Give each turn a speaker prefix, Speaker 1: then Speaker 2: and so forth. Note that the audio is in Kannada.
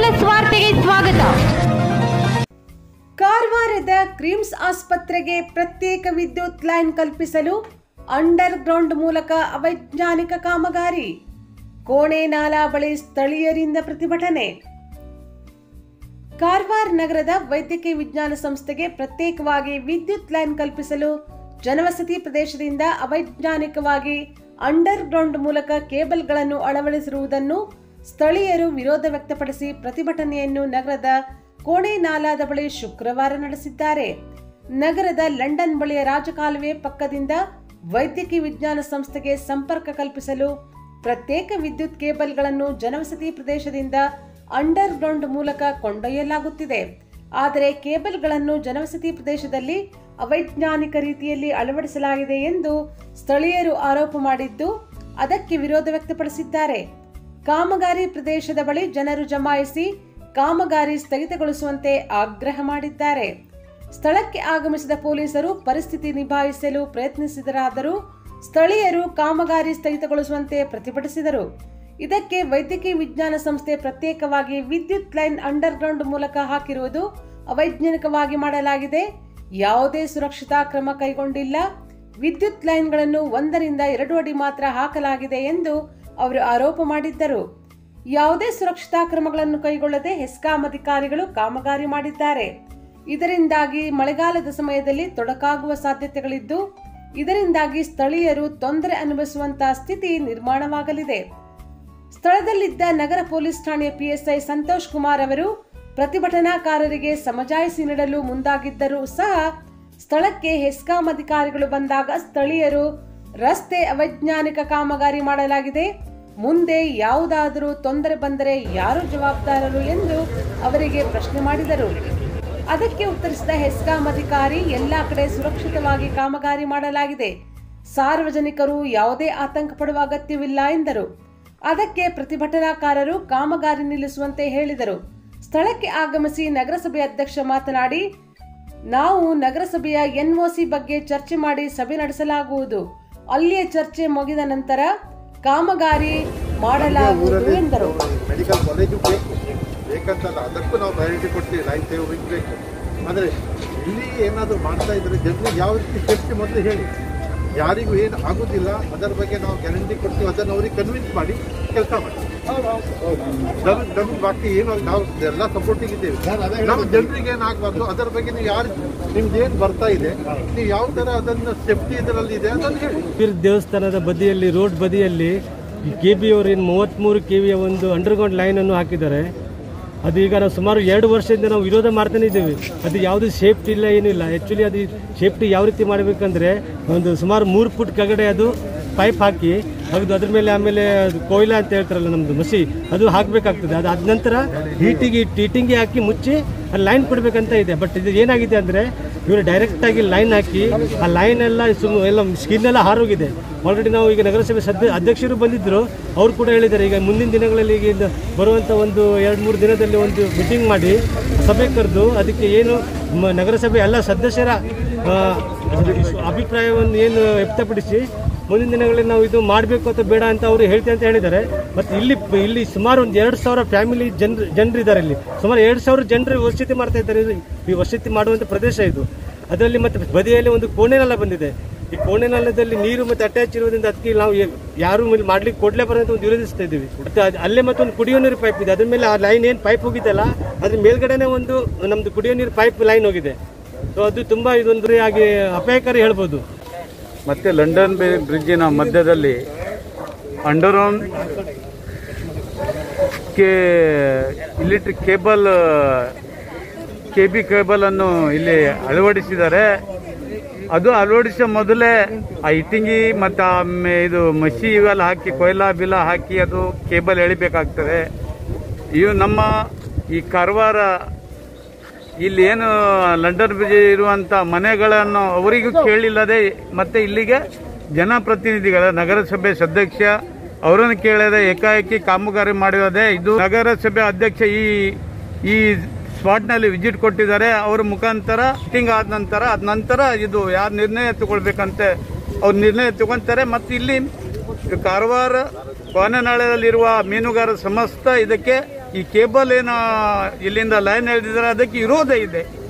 Speaker 1: ಪ್ಲಸ್ ವಾರ್ತೆಗೆ ಸ್ವಾಗತ
Speaker 2: ಕಾರವಾರದ ಕ್ರಿಮ್ಸ್ ಆಸ್ಪತ್ರೆಗೆ ಪ್ರತ್ಯೇಕ ವಿದ್ಯುತ್ ಲೈನ್ ಕಲ್ಪಿಸಲು ಅಂಡರ್ ಗ್ರೌಂಡ್ ಮೂಲಕ ಅವೈಜ್ಞಾನಿಕ ಕಾಮಗಾರಿ ಕೋಣೆ ನಾಲಾ ಬಳಿ ಸ್ಥಳೀಯರಿಂದ ಪ್ರತಿಭಟನೆ ಕಾರವಾರ ನಗರದ ವೈದ್ಯಕೀಯ ವಿಜ್ಞಾನ ಸಂಸ್ಥೆಗೆ ಪ್ರತ್ಯೇಕವಾಗಿ ವಿದ್ಯುತ್ ಲೈನ್ ಕಲ್ಪಿಸಲು ಜನವಸತಿ ಪ್ರದೇಶದಿಂದ ಅವೈಜ್ಞಾನಿಕವಾಗಿ ಅಂಡರ್ ಗ್ರೌಂಡ್ ಮೂಲಕ ಕೇಬಲ್ಗಳನ್ನು ಅಳವಡಿಸಿರುವುದನ್ನು ಸ್ಥಳೀಯರು ವಿರೋಧ ವ್ಯಕ್ತಪಡಿಸಿ ಪ್ರತಿಭಟನೆಯನ್ನು ನಗರದ ಕೋಣೆ ನಾಲಾದ ಬಳಿ ಶುಕ್ರವಾರ ನಡೆಸಿದ್ದಾರೆ ನಗರದ ಲಂಡನ್ ಬಳಿಯ ರಾಜಕಾಲುವೆ ಪಕ್ಕದಿಂದ ವೈದ್ಯಕೀಯ ವಿಜ್ಞಾನ ಸಂಸ್ಥೆಗೆ ಸಂಪರ್ಕ ಕಲ್ಪಿಸಲು ಪ್ರತ್ಯೇಕ ವಿದ್ಯುತ್ ಕೇಬಲ್ಗಳನ್ನು ಜನವಸತಿ ಪ್ರದೇಶದಿಂದ ಅಂಡರ್ ಗ್ರೌಂಡ್ ಮೂಲಕ ಕೊಂಡೊಯ್ಯಲಾಗುತ್ತಿದೆ ಆದರೆ ಕೇಬಲ್ಗಳನ್ನು ಜನವಸತಿ ಪ್ರದೇಶದಲ್ಲಿ ಅವೈಜ್ಞಾನಿಕ ರೀತಿಯಲ್ಲಿ ಅಳವಡಿಸಲಾಗಿದೆ ಎಂದು ಸ್ಥಳೀಯರು ಆರೋಪ ಮಾಡಿದ್ದು ಅದಕ್ಕೆ ವಿರೋಧ ವ್ಯಕ್ತಪಡಿಸಿದ್ದಾರೆ ಕಾಮಗಾರಿ ಪ್ರದೇಶದ ಬಳಿ ಜನರು ಜಮಾಯಿಸಿ ಕಾಮಗಾರಿ ಸ್ಥಗಿತಗೊಳಿಸುವಂತೆ ಆಗ್ರಹ ಮಾಡಿದ್ದಾರೆ ಸ್ಥಳಕ್ಕೆ ಆಗಮಿಸಿದ ಪೊಲೀಸರು ಪರಿಸ್ಥಿತಿ ನಿಭಾಯಿಸಲು ಪ್ರಯತ್ನಿಸಿದರಾದರೂ ಸ್ಥಳೀಯರು ಕಾಮಗಾರಿ ಸ್ಥಗಿತಗೊಳಿಸುವಂತೆ ಪ್ರತಿಭಟಿಸಿದರು ಇದಕ್ಕೆ ವೈದ್ಯಕೀಯ ವಿಜ್ಞಾನ ಸಂಸ್ಥೆ ಪ್ರತ್ಯೇಕವಾಗಿ ವಿದ್ಯುತ್ ಲೈನ್ ಅಂಡರ್ ಗ್ರೌಂಡ್ ಮೂಲಕ ಹಾಕಿರುವುದು ಅವೈಜ್ಞಾನಿಕವಾಗಿ ಮಾಡಲಾಗಿದೆ ಯಾವುದೇ ಸುರಕ್ಷತಾ ಕ್ರಮ ಕೈಗೊಂಡಿಲ್ಲ ವಿದ್ಯುತ್ ಲೈನ್ಗಳನ್ನು ಒಂದರಿಂದ ಎರಡು ಅಡಿ ಮಾತ್ರ ಹಾಕಲಾಗಿದೆ ಎಂದು ಅವರು ಆರೋಪ ಮಾಡಿದ್ದರು ಯಾವುದೇ ಸುರಕ್ಷತಾ ಕ್ರಮಗಳನ್ನು ಕೈಗೊಳ್ಳದೆ ಹೆಸ್ಕಾಂ ಅಧಿಕಾರಿಗಳು ಕಾಮಗಾರಿ ಮಾಡಿದ್ದಾರೆ ಇದರಿಂದಾಗಿ ಮಳೆಗಾಲದ ಸಮಯದಲ್ಲಿ ತೊಡಕಾಗುವ ಸಾಧ್ಯತೆಗಳಿದ್ದು ಇದರಿಂದಾಗಿ ಸ್ಥಳೀಯರು ತೊಂದರೆ ಅನುಭವಿಸುವಂತಹ ಸ್ಥಿತಿ ನಿರ್ಮಾಣವಾಗಲಿದೆ ಸ್ಥಳದಲ್ಲಿದ್ದ ನಗರ ಪೊಲೀಸ್ ಠಾಣೆಯ ಪಿಎಸ್ಐ ಸಂತೋಷ್ ಕುಮಾರ್ ಅವರು ಪ್ರತಿಭಟನಾಕಾರರಿಗೆ ಸಮಜಾಯಿಸಿ ನೀಡಲು ಮುಂದಾಗಿದ್ದರೂ ಸಹ ಸ್ಥಳಕ್ಕೆ ಹೆಸ್ಕಾಂ ಅಧಿಕಾರಿಗಳು ಬಂದಾಗ ಸ್ಥಳೀಯರು ರಸ್ತೆ ಅವೈಜ್ಞಾನಿಕ ಕಾಮಗಾರಿ ಮಾಡಲಾಗಿದೆ ಮುಂದೆ ಯಾವುದಾದರೂ ತೊಂದರೆ ಬಂದರೆ ಯಾರು ಜವಾಬ್ದಾರರು ಎಂದು ಅವರಿಗೆ ಪ್ರಶ್ನೆ ಮಾಡಿದರು ಅದಕ್ಕೆ ಉತ್ತರಿಸಿದ ಹೆಸ್ಕಾಂ ಅಧಿಕಾರಿ ಎಲ್ಲಾ ಕಡೆ ಸುರಕ್ಷಿತವಾಗಿ ಕಾಮಗಾರಿ ಮಾಡಲಾಗಿದೆ ಸಾರ್ವಜನಿಕರು ಯಾವುದೇ ಆತಂಕ ಪಡುವ ಅಗತ್ಯವಿಲ್ಲ ಎಂದರು ಅದಕ್ಕೆ ಪ್ರತಿಭಟನಾಕಾರರು ಕಾಮಗಾರಿ ನಿಲ್ಲಿಸುವಂತೆ ಹೇಳಿದರು ಸ್ಥಳಕ್ಕೆ ಆಗಮಿಸಿ ನಗರಸಭೆ ಅಧ್ಯಕ್ಷ ಮಾತನಾಡಿ ನಾವು ನಗರಸಭೆಯ ಎನ್ಒಸಿ ಬಗ್ಗೆ ಚರ್ಚೆ ಮಾಡಿ ಸಭೆ ನಡೆಸಲಾಗುವುದು ಅಲ್ಲಿಯ ಚರ್ಚೆ ಮುಗಿದ ನಂತರ ಕಾಮಗಾರಿ ಮಾಡಲಾಗುವುದು ಎಂದರು
Speaker 3: ಮೆಡಿಕಲ್ ಕಾಲೇಜು ಬೇಕು ಬೇಕಂತಲ್ಲ ಅದಕ್ಕೂ ನಾವು ಪ್ರಯಾರಿಟಿ ಕೊಡ್ತೀವಿ ಲೈಫ್ ಸೇವಿಂಗ್ ಬೇಕು ಆದರೆ ಇಲ್ಲಿ ಏನಾದರೂ ಮಾಡ್ತಾ ಇದ್ರೆ ಜನರಿಗೆ ಯಾವ ರೀತಿ ಸೇಫ್ಟಿ ಮೊದಲು ಹೇಳಿ ಯಾರಿಗೂ ಏನು ಆಗೋದಿಲ್ಲ ಅದರ ಬಗ್ಗೆ ನಾವು ಗ್ಯಾರಂಟಿ ಕೊಡ್ತೀವಿ ಅದನ್ನು ಅವ್ರಿಗೆ ಕನ್ವಿನ್ಸ್ ಮಾಡಿ ಕೆಲಸ ಮಾಡಿ ನಮಗೆ ನಮಗೆ ಬಾಕಿ ಏನು ನಾವು ಎಲ್ಲ ಸಪೋರ್ಟಿಂಗ್ ಇದ್ದೇವೆ ನಮ್ಮ ಜನರಿಗೆ ಏನು ಆಗಬಾರ್ದು ಅದರ ಬಗ್ಗೆ ನೀವು ಯಾರು ನಿಮ್ದು ಏನು ಬರ್ತಾ ಇದೆ ನೀವು ಯಾವ ಥರ ಅದನ್ನು ಸೇಫ್ಟಿ ಇದರಲ್ಲಿ ಇದೆ ಅದನ್ನು ಹೇಳಿ
Speaker 4: ಪೀರ್ ದೇವಸ್ಥಾನದ ಬದಿಯಲ್ಲಿ ರೋಡ್ ಬದಿಯಲ್ಲಿ ಕೆ ಬಿ ಅವರು ಇನ್ನು ಮೂವತ್ತ್ಮೂರು ಕೆ ವಿಯ ಒಂದು ಅಂಡರ್ಗ್ರೌಂಡ್ ಲೈನನ್ನು ಹಾಕಿದ್ದಾರೆ ಅದು ಈಗ ನಾವು ಸುಮಾರು ಎರಡು ವರ್ಷದಿಂದ ನಾವು ವಿರೋಧ ಮಾಡ್ತಾನೆ ಇದ್ದೇವೆ ಅದು ಯಾವುದು ಸೇಫ್ಟಿ ಇಲ್ಲ ಏನಿಲ್ಲ ಆ್ಯಕ್ಚುಲಿ ಅದು ಸೇಫ್ಟಿ ಯಾವ ರೀತಿ ಮಾಡಬೇಕಂದ್ರೆ ಒಂದು ಸುಮಾರು ಮೂರು ಫುಟ್ ಕೆಳಗಡೆ ಅದು ಪೈಪ್ ಹಾಕಿ ಅದು ಅದ್ರ ಮೇಲೆ ಆಮೇಲೆ ಅದು ಕೊಯ್ಲಾ ಅಂತ ಹೇಳ್ತಾರಲ್ಲ ನಮ್ಮದು ಮಸಿ ಅದು ಹಾಕಬೇಕಾಗ್ತದೆ ಅದು ಆದ ನಂತರ ಹೀಟಿಗೆ ಹೀಟಿಂಗ್ಗೆ ಹಾಕಿ ಮುಚ್ಚಿ ಅಲ್ಲಿ ಲೈನ್ ಕೊಡಬೇಕಂತ ಇದೆ ಬಟ್ ಇದು ಏನಾಗಿದೆ ಅಂದರೆ ಇವರು ಡೈರೆಕ್ಟಾಗಿ ಲೈನ್ ಹಾಕಿ ಆ ಲೈನ್ ಎಲ್ಲ ಸುಮ್ ಎಲ್ಲ ಸ್ಕಿನ್ ಎಲ್ಲ ಹಾರೋಗಿದೆ ಆಲ್ರೆಡಿ ನಾವು ಈಗ ನಗರಸಭೆ ಸದ್ಯ ಅಧ್ಯಕ್ಷರು ಬಂದಿದ್ದರು ಅವ್ರು ಕೂಡ ಹೇಳಿದ್ದಾರೆ ಈಗ ಮುಂದಿನ ದಿನಗಳಲ್ಲಿ ಈಗ ಇದು ಬರುವಂಥ ಒಂದು ಎರಡು ಮೂರು ದಿನದಲ್ಲಿ ಒಂದು ಮೀಟಿಂಗ್ ಮಾಡಿ ಸಭೆ ಕರೆದು ಅದಕ್ಕೆ ಏನು ಮ- ನಗರಸಭೆ ಎಲ್ಲ ಸದಸ್ಯರ ಆ, ಅಭಿಪ್ರಾಯವನ್ನು ಏನು ವ್ಯಕ್ತಪಡಿಸಿ ಮುಂದಿನ ದಿನಗಳಲ್ಲಿ ನಾವು ಇದು ಮಾಡಬೇಕು ಅಥವಾ ಬೇಡ ಅಂತ ಅವರು ಹೇಳ್ತೀವಿ ಅಂತ ಹೇಳಿದ್ದಾರೆ ಮತ್ತು ಇಲ್ಲಿ ಇಲ್ಲಿ ಸುಮಾರು ಒಂದು ಎರಡು ಸಾವಿರ ಫ್ಯಾಮಿಲಿ ಜನರು ಜನರಿದ್ದಾರೆ ಇಲ್ಲಿ ಸುಮಾರು ಎರಡು ಸಾವಿರ ಜನರು ವಸತಿ ಮಾಡ್ತಾ ಇದ್ದಾರೆ ಇದು- ಈ ವಸತಿ ಮಾಡುವಂಥ ಪ್ರದೇಶ ಇದು ಅದರಲ್ಲಿ ಮತ್ತೆ ಬದಿಯಲ್ಲಿ ಒಂದು ಕೋಣೆನೆಲ್ಲ ಬಂದಿದೆ ಈ ಕೋಣೆನಲ್ಲದಲ್ಲಿ ನೀರು ಮತ್ತೆ ಅಟ್ಯಾಚ್ ಇರೋದ್ರಿಂದ ಅದಕ್ಕೆ ನಾವು ಏ- ಯಾರು ಇಲ್ಲಿ ಮಾಡ್ಲಿಕ್ಕೆ ಕೊಡ್ಲೇ ಬರೋ ಅಂತ ಒಂದು ವಿರೋಧಿಸ್ತಾ ಇದ್ದೀವಿ ಮತ್ತೆ ಅದ್- ಅಲ್ಲೇ ಮತ್ತೊಂದು ಕುಡಿಯೋ ನೀರು ಪೈಪ್ ಇದೆ ಅದ್ರ ಮೇಲೆ ಆ ಲೈನ್ ಏನು ಪೈಪ್ ಹೋಗಿದ್ದಲ್ಲ ಅದ್ರ ಮೇಲ್ಗಡೆನೆ ಒಂದು ನಮ್ದು ಕುಡಿಯೋ ನೀರು ಪೈಪ್ ಲೈನ್ ಹೋಗಿದೆ ಸೊ ಅದು ತುಂಬಾ ಇದೊಂದು ಆಗಿ ಅಪಾಯಕಾರಿ ಹೇಳ್ಬೋದು
Speaker 5: ಮತ್ತೆ ಲಂಡನ್ ಬೆ- ಬ್ರಿಡ್ಜಿನ ಮಧ್ಯದಲ್ಲಿ ಅಂಡರ್ಗ್ರೌಂಡ್ ಕೆ ಇಲೆಕ್ಟ್ರಿಕ್ ಕೇಬಲ್ ಕೆ ಬಿ ಕೇಬಲ್ ಅನ್ನು ಇಲ್ಲಿ ಅಳವಡಿಸಿದ್ದಾರೆ ಅದು ಅಳವಡಿಸೋ ಮೊದಲೇ ಆ ಇಟ್ಟಿಂಗಿ ಮತ್ತು ಆಮೇ ಇದು ಮಸಿ ಇವೆಲ್ಲ ಹಾಕಿ ಕೊಯ್ಲಾ ಬಿಲ ಹಾಕಿ ಅದು ಕೇಬಲ್ ಎಳಿಬೇಕಾಗ್ತದೆ ಇವು ನಮ್ಮ ಈ ಕಾರವಾರ ಇಲ್ಲಿ ಏನು ಲಂಡನ್ ಬ್ರಿಡ್ಜ್ ಇರುವಂತ ಮನೆಗಳನ್ನು ಅವರಿಗೂ ಕೇಳಿಲ್ಲದೆ ಮತ್ತೆ ಇಲ್ಲಿಗೆ ಜನಪ್ರತಿನಿಧಿಗಳ ನಗರಸಭೆ ಸದಸ್ಯ ಅವರನ್ನು ಕೇಳದೆ ಏಕಾಏಕಿ ಕಾಮಗಾರಿ ಮಾಡಿರೋದೇ ಇದು ನಗರಸಭೆ ಅಧ್ಯಕ್ಷ ಈ ಈ ಸ್ಪಾಟ್ನಲ್ಲಿ ವಿಸಿಟ್ ಕೊಟ್ಟಿದ್ದಾರೆ ಅವರ ಮುಖಾಂತರ ಮೀಟಿಂಗ್ ಆದ ನಂತರ ಅದ ನಂತರ ಇದು ಯಾರು ನಿರ್ಣಯ ತಗೊಳ್ಬೇಕಂತೆ ಅವ್ರು ನಿರ್ಣಯ ತಗೊಂತಾರೆ ಮತ್ತು ಇಲ್ಲಿ ಕಾರವಾರ ಕೋನೆನಾಳದಲ್ಲಿರುವ ಮೀನುಗಾರ ಸಮಸ್ತ ಇದಕ್ಕೆ ಈ ಕೇಬಲ್ ಏನು ಇಲ್ಲಿಂದ ಲೈನ್ ಎಳೆದಿದ್ದಾರೆ ಅದಕ್ಕೆ ವಿರೋಧ ಇದೆ